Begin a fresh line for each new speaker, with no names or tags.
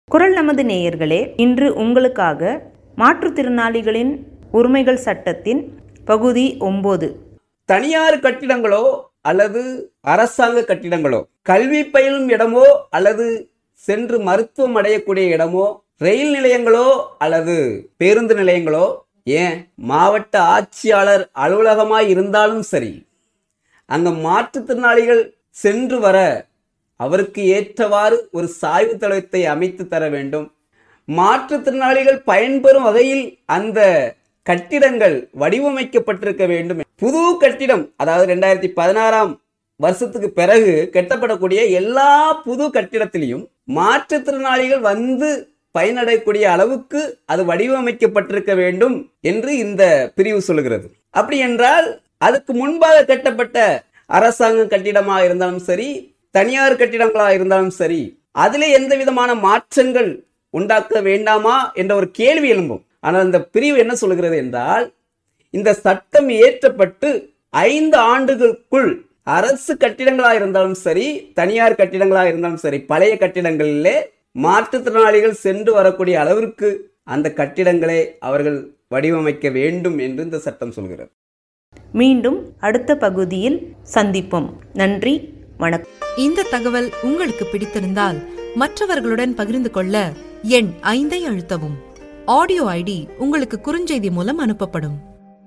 குரல் நமது நேயர்களே இன்று உங்களுக்காக மாற்றுத்திறனாளிகளின் உரிமைகள் சட்டத்தின் பகுதி ஒன்பது
தனியார் கட்டிடங்களோ அல்லது அரசாங்க கட்டிடங்களோ கல்வி பயிலும் இடமோ அல்லது சென்று மருத்துவம் அடையக்கூடிய இடமோ ரயில் நிலையங்களோ அல்லது பேருந்து நிலையங்களோ ஏன் மாவட்ட ஆட்சியாளர் அலுவலகமாய் இருந்தாலும் சரி அங்க மாற்றுத்திறனாளிகள் சென்று வர அவருக்கு ஏற்றவாறு ஒரு சாய்வு தளத்தை அமைத்து தர வேண்டும் மாற்றுத்திறனாளிகள் பயன்பெறும் வகையில் அந்த கட்டிடங்கள் வடிவமைக்கப்பட்டிருக்க வேண்டும் புது கட்டிடம் அதாவது ரெண்டாயிரத்தி பதினாறாம் வருஷத்துக்கு பிறகு கட்டப்படக்கூடிய எல்லா புது கட்டிடத்திலையும் மாற்றுத்திறனாளிகள் வந்து பயனடையக்கூடிய அளவுக்கு அது வடிவமைக்கப்பட்டிருக்க வேண்டும் என்று இந்த பிரிவு சொல்கிறது அப்படி என்றால் அதுக்கு முன்பாக கட்டப்பட்ட அரசாங்க கட்டிடமாக இருந்தாலும் சரி தனியார் கட்டிடங்களாக இருந்தாலும் சரி அதிலே எந்த விதமான மாற்றங்கள் உண்டாக்க வேண்டாமா என்ற ஒரு கேள்வி எழும்பும் ஆனால் இந்த பிரிவு என்ன சொல்கிறது என்றால் இந்த சட்டம் இயற்றப்பட்டு ஐந்து ஆண்டுகளுக்குள் அரசு கட்டிடங்களாக இருந்தாலும் சரி தனியார் கட்டிடங்களாக இருந்தாலும் சரி பழைய கட்டிடங்களிலே மாற்றுத்திறனாளிகள் சென்று வரக்கூடிய அளவிற்கு அந்த கட்டிடங்களை அவர்கள் வடிவமைக்க வேண்டும் என்று இந்த சட்டம் சொல்கிறது
மீண்டும் அடுத்த பகுதியில் சந்திப்போம் நன்றி வணக்கம்
இந்த தகவல் உங்களுக்கு பிடித்திருந்தால் மற்றவர்களுடன் பகிர்ந்து கொள்ள எண் ஐந்தை அழுத்தவும் ஆடியோ ஐடி உங்களுக்கு குறுஞ்செய்தி மூலம் அனுப்பப்படும்